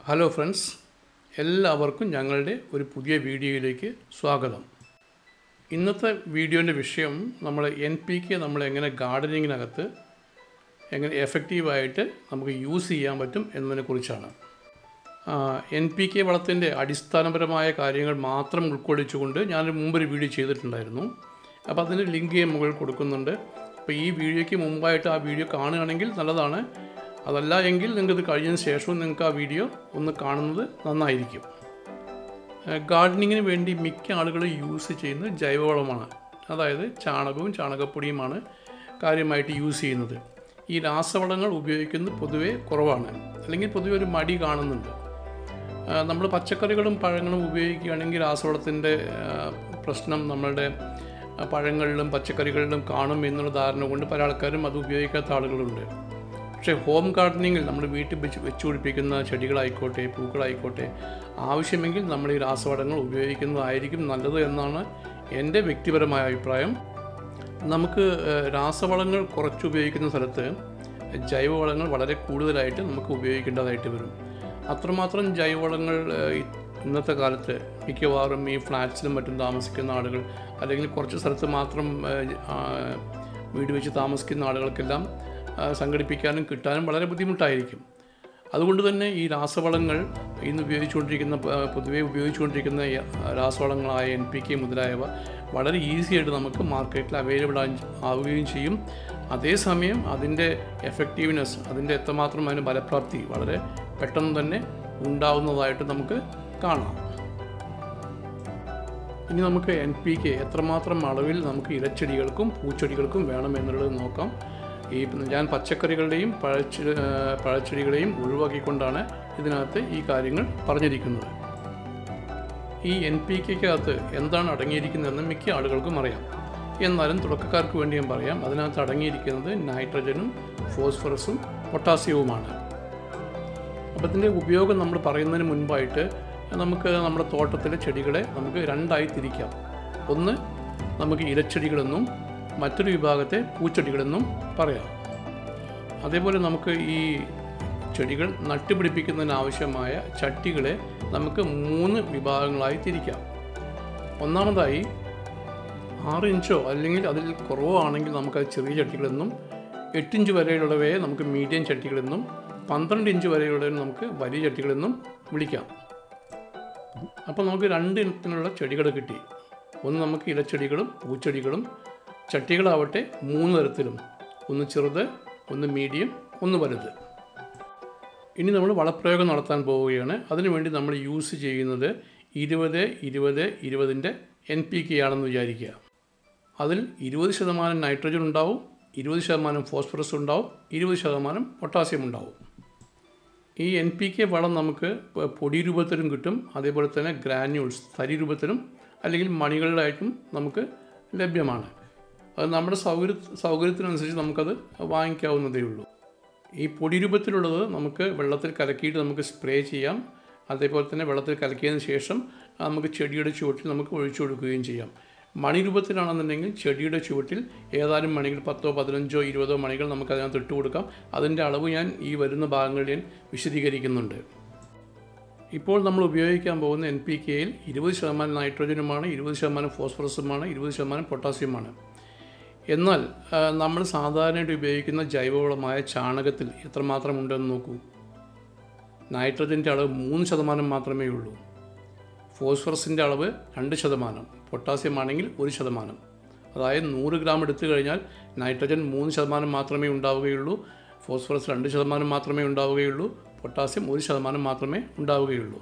hello friends എല്ലാവർക്കും ഞങ്ങളുടെ ഒരു പുതിയ വീഡിയോയിലേക്ക് സ്വാഗതം ഇന്നത്തെ വീഡിയോൻ്റെ വിഷയം നമ്മൾ എൻ പി കെ നമ്മൾ എങ്ങനെ ഗാർഡനിങ്ങിനകത്ത് എങ്ങനെ എഫക്റ്റീവായിട്ട് നമുക്ക് യൂസ് ചെയ്യാൻ പറ്റും എന്നതിനെക്കുറിച്ചാണ് എൻ പി കെ വളത്തിൻ്റെ അടിസ്ഥാനപരമായ കാര്യങ്ങൾ മാത്രം ഉൾക്കൊള്ളിച്ചുകൊണ്ട് ഞാൻ മുമ്പൊരു വീഡിയോ ചെയ്തിട്ടുണ്ടായിരുന്നു അപ്പോൾ അതിന് ലിങ്ക് ഞാൻ മുകളിൽ കൊടുക്കുന്നുണ്ട് അപ്പോൾ ഈ വീഡിയോയ്ക്ക് മുമ്പായിട്ട് ആ വീഡിയോ കാണുകയാണെങ്കിൽ നല്ലതാണ് അതല്ല എങ്കിൽ നിങ്ങൾക്ക് ഇത് കഴിഞ്ഞതിന് ശേഷവും നിങ്ങൾക്ക് ആ വീഡിയോ ഒന്ന് കാണുന്നത് നന്നായിരിക്കും ഗാർഡനിങ്ങിന് വേണ്ടി മിക്ക ആളുകളും യൂസ് ചെയ്യുന്നത് ജൈവവളമാണ് അതായത് ചാണകവും ചാണകപ്പൊടിയുമാണ് കാര്യമായിട്ട് യൂസ് ചെയ്യുന്നത് ഈ രാസവളങ്ങൾ ഉപയോഗിക്കുന്നത് പൊതുവേ കുറവാണ് അല്ലെങ്കിൽ പൊതുവെ ഒരു മടി കാണുന്നുണ്ട് നമ്മൾ പച്ചക്കറികളും പഴങ്ങളും ഉപയോഗിക്കുകയാണെങ്കിൽ രാസവളത്തിൻ്റെ പ്രശ്നം നമ്മളുടെ പഴങ്ങളിലും പച്ചക്കറികളിലും കാണും എന്നുള്ള ധാരണ കൊണ്ട് പല ആൾക്കാരും അത് ഉപയോഗിക്കാത്ത ആളുകളുണ്ട് പക്ഷേ ഹോം ഗാർഡനിങ്ങിൽ നമ്മൾ വീട്ടിൽ വെച്ച് വെച്ച് പിടിപ്പിക്കുന്ന ചെടികളായിക്കോട്ടെ പൂക്കളായിക്കോട്ടെ ആവശ്യമെങ്കിൽ നമ്മൾ ഈ രാസവളങ്ങൾ ഉപയോഗിക്കുന്നതായിരിക്കും നല്ലത് എന്നാണ് എൻ്റെ വ്യക്തിപരമായ അഭിപ്രായം നമുക്ക് രാസവളങ്ങൾ കുറച്ച് ഉപയോഗിക്കുന്ന സ്ഥലത്ത് ജൈവവളങ്ങൾ വളരെ കൂടുതലായിട്ട് നമുക്ക് ഉപയോഗിക്കേണ്ടതായിട്ട് വരും അത്രമാത്രം ജൈവവളങ്ങൾ ഇന്നത്തെ കാലത്ത് മിക്കവാറും ഈ ഫ്ലാറ്റ്സിലും മറ്റും താമസിക്കുന്ന ആളുകൾ അല്ലെങ്കിൽ കുറച്ച് സ്ഥലത്ത് മാത്രം വീട് വെച്ച് താമസിക്കുന്ന ആളുകൾക്കെല്ലാം സംഘടിപ്പിക്കാനും കിട്ടാനും വളരെ ബുദ്ധിമുട്ടായിരിക്കും അതുകൊണ്ട് തന്നെ ഈ രാസവളങ്ങൾ ഇന്ന് ഉപയോഗിച്ചുകൊണ്ടിരിക്കുന്ന പൊതുവേ ഉപയോഗിച്ചുകൊണ്ടിരിക്കുന്ന രാസവളങ്ങളായ എൻ പി കെ മുതലായവ വളരെ ഈസി ആയിട്ട് നമുക്ക് മാർക്കറ്റിൽ അവൈലബിൾ ആവുകയും ചെയ്യും അതേസമയം അതിൻ്റെ എഫക്റ്റീവ്നെസ് അതിൻ്റെ എത്രമാത്രം അതിന് ഫലപ്രാപ്തി വളരെ പെട്ടെന്ന് തന്നെ ഉണ്ടാവുന്നതായിട്ട് നമുക്ക് കാണാം ഇനി നമുക്ക് എൻ പി കെ എത്രമാത്രം അളവിൽ നമുക്ക് ഇലച്ചെടികൾക്കും പൂച്ചെടികൾക്കും വേണമെന്നുള്ളത് നോക്കാം ഈ ഞാൻ പച്ചക്കറികളുടെയും പഴച്ച പഴച്ചെടികളെയും ഒഴിവാക്കിക്കൊണ്ടാണ് ഇതിനകത്ത് ഈ കാര്യങ്ങൾ പറഞ്ഞിരിക്കുന്നത് ഈ എൻ പി കെക്കകത്ത് എന്താണ് അടങ്ങിയിരിക്കുന്നതെന്ന് മിക്ക ആളുകൾക്കും അറിയാം എന്നാലും തുടക്കക്കാർക്ക് വേണ്ടി ഞാൻ പറയാം അതിനകത്ത് അടങ്ങിയിരിക്കുന്നത് നൈട്രജനും ഫോസ്ഫറസും പൊട്ടാസ്യവുമാണ് അപ്പോൾ ഇതിൻ്റെ ഉപയോഗം നമ്മൾ പറയുന്നതിന് മുൻപായിട്ട് നമുക്ക് നമ്മുടെ തോട്ടത്തിലെ ചെടികളെ നമുക്ക് രണ്ടായി തിരിക്കാം ഒന്ന് നമുക്ക് ഇലച്ചെടികളെന്നും മറ്റൊരു വിഭാഗത്തെ പൂച്ചെടികളെന്നും പറയാം അതേപോലെ നമുക്ക് ഈ ചെടികൾ നട്ടുപിടിപ്പിക്കുന്നതിനാവശ്യമായ ചട്ടികളെ നമുക്ക് മൂന്ന് വിഭാഗങ്ങളായി തിരിക്കാം ഒന്നാമതായി ആറ് ഇഞ്ചോ അല്ലെങ്കിൽ അതിൽ കുറവോ ആണെങ്കിൽ നമുക്കത് ചെറിയ ചട്ടികളെന്നും എട്ടിഞ്ച് വരെയുള്ളവയെ നമുക്ക് മീഡിയം ചട്ടികളെന്നും പന്ത്രണ്ട് ഇഞ്ച് വരെയുള്ളവയെ നമുക്ക് വലിയ ചട്ടികളെന്നും വിളിക്കാം അപ്പോൾ നമുക്ക് രണ്ട് ഇനത്തിനുള്ള ചെടികൾ കിട്ടി ഒന്ന് നമുക്ക് ഇലച്ചെടികളും പൂച്ചെടികളും ചട്ടികളാവട്ടെ മൂന്ന് തരത്തിലും ഒന്ന് ചെറുത് ഒന്ന് മീഡിയം ഒന്ന് വലുത് ഇനി നമ്മൾ വളപ്രയോഗം നടത്താൻ പോവുകയാണ് അതിനുവേണ്ടി നമ്മൾ യൂസ് ചെയ്യുന്നത് ഇരുപത് ഇരുപത് ഇരുപതിൻ്റെ എൻ പി കെ ആണെന്ന് വിചാരിക്കുക അതിൽ ഇരുപത് ശതമാനം നൈട്രജൻ ഉണ്ടാവും ഇരുപത് ശതമാനം ഫോസ്ഫറസ് ഉണ്ടാവും ഇരുപത് ശതമാനം പൊട്ടാസ്യം ഉണ്ടാവും ഈ എൻ പി കെ വളം നമുക്ക് പൊടി രൂപത്തിലും കിട്ടും അതേപോലെ തന്നെ ഗ്രാന്യൂൾസ് തരി രൂപത്തിലും അല്ലെങ്കിൽ മണികളിലായിട്ടും നമുക്ക് ലഭ്യമാണ് അത് നമ്മുടെ സൗകര്യ സൗകര്യത്തിനനുസരിച്ച് നമുക്കത് വാങ്ങിക്കാവുന്നതേ ഉള്ളൂ ഈ പൊടി രൂപത്തിലുള്ളത് നമുക്ക് വെള്ളത്തിൽ കലക്കിയിട്ട് നമുക്ക് സ്പ്രേ ചെയ്യാം അതേപോലെ തന്നെ വെള്ളത്തിൽ കലക്കിയതിന് ശേഷം നമുക്ക് ചെടിയുടെ ചുവട്ടിൽ നമുക്ക് ഒഴിച്ചു കൊടുക്കുകയും ചെയ്യാം മണി രൂപത്തിലാണെന്നുണ്ടെങ്കിൽ ചെടിയുടെ ചുവട്ടിൽ ഏതാനും മണികൾ പത്തോ പതിനഞ്ചോ ഇരുപതോ മണികൾ നമുക്ക് അതിനകത്ത് ഇട്ട് കൊടുക്കാം അതിൻ്റെ അളവ് ഞാൻ ഈ വരുന്ന ഭാഗങ്ങളിൽ ഞാൻ വിശദീകരിക്കുന്നുണ്ട് ഇപ്പോൾ നമ്മൾ ഉപയോഗിക്കാൻ പോകുന്ന എൻ പി കെയിൽ ഇരുപത് ശതമാനം നൈട്രോജനുമാണ് ഇരുപത് ശതമാനം ഫോസ്ഫറസുമാണ് ഇരുപത് ശതമാനം പൊട്ടാസ്യമാണ് എന്നാൽ നമ്മൾ സാധാരണയായിട്ട് ഉപയോഗിക്കുന്ന ജൈവവളമായ ചാണകത്തിൽ എത്രമാത്രം ഉണ്ടെന്ന് നോക്കൂ നൈട്രജൻ്റെ അളവ് മൂന്ന് ശതമാനം മാത്രമേ ഉള്ളൂ ഫോസ്ഫറസിൻ്റെ അളവ് രണ്ട് ശതമാനം പൊട്ടാസ്യം ആണെങ്കിൽ ഒരു ശതമാനം അതായത് നൂറ് ഗ്രാം എടുത്തു കഴിഞ്ഞാൽ നൈട്രജൻ മൂന്ന് ശതമാനം മാത്രമേ ഉണ്ടാവുകയുള്ളൂ ഫോസ്ഫറസ് രണ്ട് ശതമാനം മാത്രമേ ഉണ്ടാവുകയുള്ളൂ പൊട്ടാസ്യം ഒരു ശതമാനം മാത്രമേ ഉണ്ടാവുകയുള്ളൂ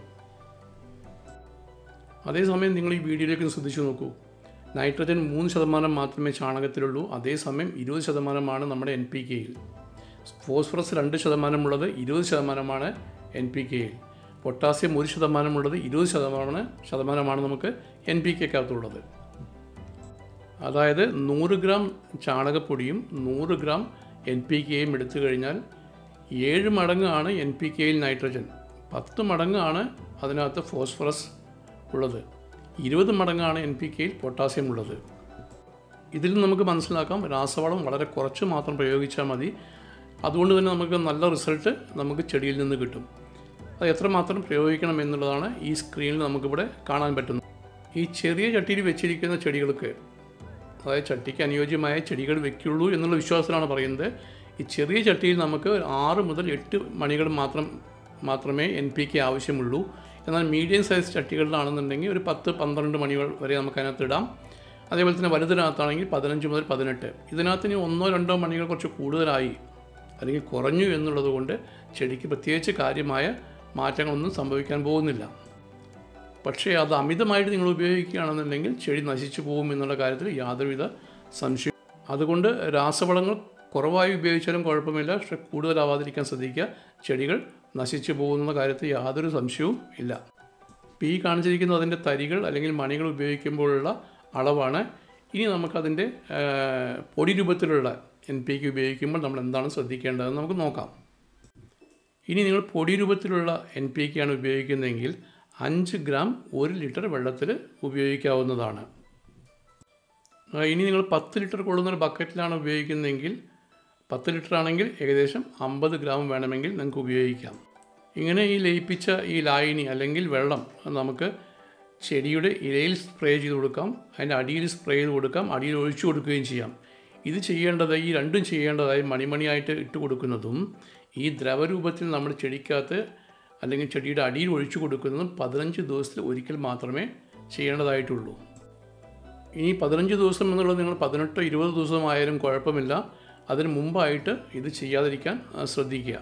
അതേസമയം നിങ്ങൾ ഈ വീഡിയോയിലേക്ക് ശ്രദ്ധിച്ചു നോക്കൂ നൈട്രജൻ മൂന്ന് ശതമാനം മാത്രമേ ചാണകത്തിലുള്ളൂ അതേസമയം ഇരുപത് ശതമാനമാണ് നമ്മുടെ എൻ പി കെയിൽ ഫോസ്ഫറസ് രണ്ട് ശതമാനമുള്ളത് ഇരുപത് ശതമാനമാണ് എൻ പി കെയിൽ പൊട്ടാസ്യം ഒരു ശതമാനമുള്ളത് ഇരുപത് ശതമാനമാണ് ശതമാനമാണ് നമുക്ക് എൻ പി കെക്കകത്തുള്ളത് അതായത് നൂറ് ഗ്രാം ചാണകപ്പൊടിയും നൂറ് ഗ്രാം എൻ പി കെയും എടുത്തു കഴിഞ്ഞാൽ ഏഴ് മടങ്ങാണ് എൻ പി കെയിൽ നൈട്രജൻ പത്ത് മടങ്ങാണ് അതിനകത്ത് ഫോസ്ഫറസ് ഉള്ളത് ഇരുപത് മടങ്ങാണ് എൻ പി കെയിൽ പൊട്ടാസ്യം ഉള്ളത് ഇതിൽ നമുക്ക് മനസ്സിലാക്കാം രാസവളം വളരെ കുറച്ച് മാത്രം പ്രയോഗിച്ചാൽ മതി അതുകൊണ്ട് തന്നെ നമുക്ക് നല്ല റിസൾട്ട് നമുക്ക് ചെടിയിൽ നിന്ന് കിട്ടും അത് എത്രമാത്രം പ്രയോഗിക്കണം എന്നുള്ളതാണ് ഈ സ്ക്രീനിൽ നമുക്കിവിടെ കാണാൻ പറ്റുന്നത് ഈ ചെറിയ ചട്ടിയിൽ വെച്ചിരിക്കുന്ന ചെടികൾക്ക് അതായത് ചട്ടിക്ക് അനുയോജ്യമായ ചെടികൾ വെക്കുള്ളൂ എന്നുള്ള വിശ്വാസത്തിലാണ് പറയുന്നത് ഈ ചെറിയ ചട്ടിയിൽ നമുക്ക് ഒരു ആറ് മുതൽ എട്ട് മണികൾ മാത്രം മാത്രമേ എൻ പി കെ ആവശ്യമുള്ളൂ എന്നാൽ മീഡിയം സൈസ് ചട്ടികളിലാണെന്നുണ്ടെങ്കിൽ ഒരു പത്ത് പന്ത്രണ്ട് മണികൾ വരെ നമുക്ക് അതിനകത്ത് ഇടാം അതേപോലെ തന്നെ വലുതിനകത്താണെങ്കിൽ പതിനഞ്ച് മുതൽ പതിനെട്ട് ഇതിനകത്ത് ഇനി ഒന്നോ രണ്ടോ മണികൾ കുറച്ച് കൂടുതലായി അല്ലെങ്കിൽ കുറഞ്ഞു എന്നുള്ളത് കൊണ്ട് ചെടിക്ക് പ്രത്യേകിച്ച് കാര്യമായ മാറ്റങ്ങളൊന്നും സംഭവിക്കാൻ പോകുന്നില്ല പക്ഷേ അത് അമിതമായിട്ട് നിങ്ങൾ ഉപയോഗിക്കുകയാണെന്നുണ്ടെങ്കിൽ ചെടി നശിച്ചു പോകും എന്നുള്ള കാര്യത്തിൽ യാതൊരുവിധ സംശയം അതുകൊണ്ട് രാസവളങ്ങൾ കുറവായി ഉപയോഗിച്ചാലും കുഴപ്പമില്ല പക്ഷെ കൂടുതലാവാതിരിക്കാൻ ശ്രദ്ധിക്കുക ചെടികൾ നശിച്ചു പോകുന്ന കാര്യത്തിൽ യാതൊരു സംശയവും ഇല്ല ഇപ്പോൾ ഈ കാണിച്ചിരിക്കുന്നത് അതിൻ്റെ തരികൾ അല്ലെങ്കിൽ മണികൾ ഉപയോഗിക്കുമ്പോഴുള്ള അളവാണ് ഇനി നമുക്കതിൻ്റെ ആ, പൊടി രൂപത്തിലുള്ള എൻ പി കെ ഉപയോഗിക്കുമ്പോൾ നമ്മൾ എന്താണ് ശ്രദ്ധിക്കേണ്ടതെന്ന് നമുക്ക് നോക്കാം ഇനി നിങ്ങൾ പൊടി രൂപത്തിലുള്ള എൻ പി കെ ആണ് ഉപയോഗിക്കുന്നതെങ്കിൽ അഞ്ച് ഗ്രാം ഒരു ലിറ്റർ വെള്ളത്തിൽ ഉപയോഗിക്കാവുന്നതാണ് ആ, ഇനി നിങ്ങൾ പത്ത് ലിറ്റർ കൊള്ളുന്ന ഒരു ബക്കറ്റിലാണ് ഉപയോഗിക്കുന്നതെങ്കിൽ പത്ത് ലിറ്റർ ആണെങ്കിൽ ഏകദേശം അമ്പത് ഗ്രാം വേണമെങ്കിൽ നിങ്ങൾക്ക് ഉപയോഗിക്കാം ഇങ്ങനെ ഈ ലയിപ്പിച്ച ഈ ലായനി അല്ലെങ്കിൽ വെള്ളം അത് നമുക്ക് ചെടിയുടെ ഇലയിൽ സ്പ്രേ ചെയ്ത് കൊടുക്കാം അതിൻ്റെ അടിയിൽ സ്പ്രേ ചെയ്ത് കൊടുക്കാം അടിയിൽ ഒഴിച്ചു കൊടുക്കുകയും ചെയ്യാം ഇത് ചെയ്യേണ്ടത് ഈ രണ്ടും ചെയ്യേണ്ടതായി മണിമണിയായിട്ട് ഇട്ട് കൊടുക്കുന്നതും ഈ ദ്രവരൂപത്തിൽ നമ്മൾ ചെടിക്കകത്ത് അല്ലെങ്കിൽ ചെടിയുടെ അടിയിൽ ഒഴിച്ചു കൊടുക്കുന്നതും പതിനഞ്ച് ദിവസത്തിൽ ഒരിക്കൽ മാത്രമേ ചെയ്യേണ്ടതായിട്ടുള്ളൂ ഇനി പതിനഞ്ച് ദിവസം എന്നുള്ളത് നിങ്ങൾ പതിനെട്ടോ ഇരുപത് ദിവസമായാലും കുഴപ്പമില്ല അതിന് മുമ്പായിട്ട് ഇത് ചെയ്യാതിരിക്കാൻ ആ, ശ്രദ്ധിക്കുക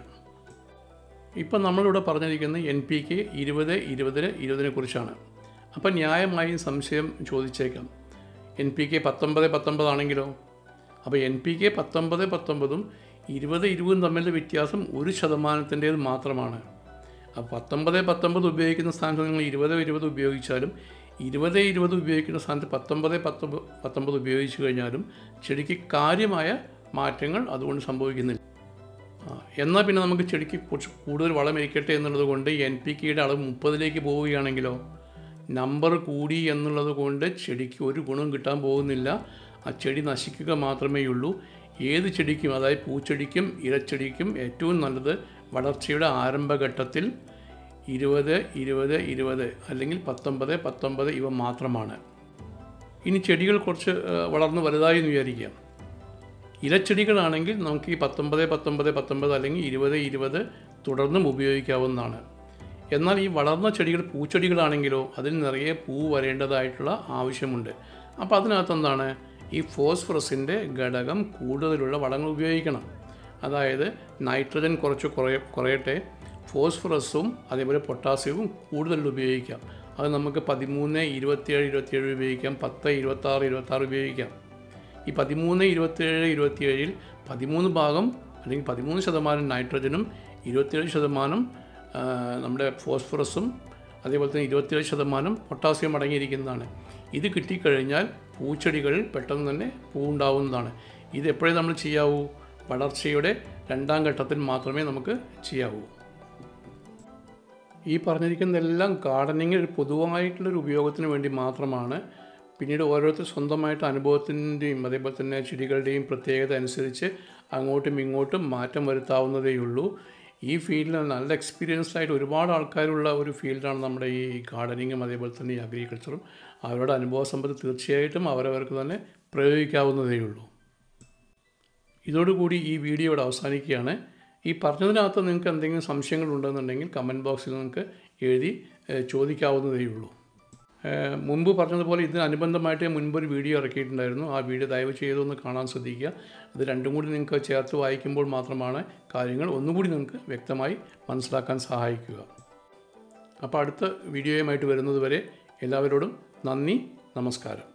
ഇപ്പം നമ്മളിവിടെ പറഞ്ഞിരിക്കുന്നത് എൻ പി കെ ഇരുപത് ഇരുപതിന് ഇരുപതിനെ കുറിച്ചാണ് അപ്പം ന്യായമായും സംശയം ചോദിച്ചേക്കാം എൻ പി കെ പത്തൊമ്പത് പത്തൊമ്പതാണെങ്കിലോ അപ്പോൾ എൻ പി കെ പത്തൊമ്പത് പത്തൊമ്പതും ഇരുപത് ഇരുപതും തമ്മിലുള്ള വ്യത്യാസം ഒരു ശതമാനത്തിൻ്റേത് മാത്രമാണ് അപ്പോൾ പത്തൊമ്പത് പത്തൊമ്പത് ഉപയോഗിക്കുന്ന സ്ഥാനത്ത് നിങ്ങൾ ഇരുപത് ഇരുപത് ഉപയോഗിച്ചാലും ഇരുപത് ഇരുപത് ഉപയോഗിക്കുന്ന സ്ഥാനത്ത് പത്തൊമ്പത് പത്തൊമ്പത് പത്തൊമ്പത് ഉപയോഗിച്ച് കഴിഞ്ഞാലും ചെടിക്ക് കാര്യമായ മാറ്റങ്ങൾ അതുകൊണ്ട് സംഭവിക്കുന്നില്ല ആ, എന്നാൽ പിന്നെ നമുക്ക് ചെടിക്ക് കുറച്ച് കൂടുതൽ വളം ഇരിക്കട്ടെ എന്നുള്ളത് കൊണ്ട് എൻ പി കെയുടെ അളവ് മുപ്പതിലേക്ക് പോവുകയാണെങ്കിലോ നമ്പർ കൂടി എന്നുള്ളത് കൊണ്ട് ചെടിക്ക് ഒരു ഗുണം കിട്ടാൻ പോകുന്നില്ല ആ ചെടി നശിക്കുക മാത്രമേ ഉള്ളൂ ഏത് ചെടിക്കും അതായത് പൂച്ചെടിക്കും ഇലച്ചെടിക്കും ഏറ്റവും നല്ലത് വളർച്ചയുടെ ആരംഭഘട്ടത്തിൽ ഇരുപത് ഇരുപത് ഇരുപത് അല്ലെങ്കിൽ പത്തൊമ്പത് പത്തൊമ്പത് ഇവ മാത്രമാണ് ഇനി ചെടികൾ കുറച്ച് ആ, വളർന്ന് വലുതായി എന്ന് വിചാരിക്കാം ഇലച്ചെടികളാണെങ്കിൽ നമുക്ക് ഈ പത്തൊമ്പത് പത്തൊമ്പത് പത്തൊമ്പത് അല്ലെങ്കിൽ ഇരുപത് ഇരുപത് തുടർന്നും ഉപയോഗിക്കാവുന്നതാണ് എന്നാൽ ഈ വളർന്ന ചെടികൾ പൂച്ചെടികളാണെങ്കിലോ അതിൽ നിറയെ പൂ വരേണ്ടതായിട്ടുള്ള ആവശ്യമുണ്ട് അപ്പോൾ അതിനകത്ത് എന്താണ് ഈ ഫോസ്ഫറസിൻ്റെ ഘടകം കൂടുതലുള്ള വളങ്ങൾ ഉപയോഗിക്കണം അതായത് നൈട്രജൻ കുറച്ച് കുറയ കുറയട്ടെ ഫോസ്ഫറസും അതേപോലെ പൊട്ടാസ്യവും കൂടുതൽ ഉപയോഗിക്കാം അത് നമുക്ക് പതിമൂന്ന് ഇരുപത്തിയേഴ് ഇരുപത്തിയേഴ് ഉപയോഗിക്കാം പത്ത് ഇരുപത്താറ് ഇരുപത്താറ് ഉപയോഗിക്കാം ഈ പതിമൂന്ന് ഇരുപത്തിയേഴ് ഇരുപത്തിയേഴിൽ പതിമൂന്ന് ഭാഗം അല്ലെങ്കിൽ പതിമൂന്ന് ശതമാനം നൈട്രജനും ഇരുപത്തിയേഴ് ശതമാനം ആ, നമ്മുടെ ഫോസ്ഫറസും അതേപോലെ തന്നെ ഇരുപത്തിയേഴ് ശതമാനം പൊട്ടാസ്യം അടങ്ങിയിരിക്കുന്നതാണ് ഇത് കിട്ടിക്കഴിഞ്ഞാൽ പൂച്ചെടികളിൽ പെട്ടെന്ന് തന്നെ പൂ ഉണ്ടാവുന്നതാണ് ഇത് എപ്പോഴേ നമ്മൾ ചെയ്യാവൂ വളർച്ചയുടെ രണ്ടാം ഘട്ടത്തിൽ മാത്രമേ നമുക്ക് ചെയ്യാവൂ ഈ പറഞ്ഞിരിക്കുന്നതെല്ലാം ഗാർഡനിങ്ങിൽ ഒരു പൊതുവായിട്ടുള്ളൊരു ഉപയോഗത്തിന് വേണ്ടി മാത്രമാണ് പിന്നീട് ഓരോരുത്തർ സ്വന്തമായിട്ട് അനുഭവത്തിൻ്റെയും അതേപോലെ തന്നെ ചെടികളുടെയും പ്രത്യേകത അനുസരിച്ച് അങ്ങോട്ടും ഇങ്ങോട്ടും മാറ്റം വരുത്താവുന്നതേയുള്ളൂ ഈ ഫീൽഡിൽ നല്ല എക്സ്പീരിയൻസ്ഡ് ആയിട്ട് ഒരുപാട് ആൾക്കാരുള്ള ഒരു ഫീൽഡാണ് നമ്മുടെ ഈ ഗാർഡനിങ്ങും അതേപോലെ തന്നെ ഈ അഗ്രികൾച്ചറും അവരുടെ അനുഭവ സമ്പത്ത് തീർച്ചയായിട്ടും അവരവർക്ക് തന്നെ പ്രയോഗിക്കാവുന്നതേയുള്ളൂ ഇതോടുകൂടി ഈ വീഡിയോ ഇവിടെ അവസാനിക്കുകയാണ് ഈ പറഞ്ഞതിനകത്ത് നിങ്ങൾക്ക് എന്തെങ്കിലും സംശയങ്ങൾ ഉണ്ടെന്നുണ്ടെങ്കിൽ കമൻറ്റ് ബോക്സിൽ നിങ്ങൾക്ക് എഴുതി ഏഹ്, ചോദിക്കാവുന്നതേ ഉള്ളൂ ഏഹ്, മുൻപ് പറഞ്ഞതുപോലെ ഇതിനനുബന്ധമായിട്ട് ഞാൻ മുൻപൊരു വീഡിയോ ഇറക്കിയിട്ടുണ്ടായിരുന്നു ആ വീഡിയോ ദയവ് ചെയ്തൊന്ന് കാണാൻ ശ്രദ്ധിക്കുക അത് രണ്ടും കൂടി നിങ്ങൾക്ക് ചേർത്ത് വായിക്കുമ്പോൾ മാത്രമാണ് കാര്യങ്ങൾ ഒന്നുകൂടി നിങ്ങൾക്ക് വ്യക്തമായി മനസ്സിലാക്കാൻ സഹായിക്കുക അപ്പോൾ അടുത്ത വീഡിയോയുമായിട്ട് വരുന്നത് വരെ എല്ലാവരോടും നന്ദി നമസ്കാരം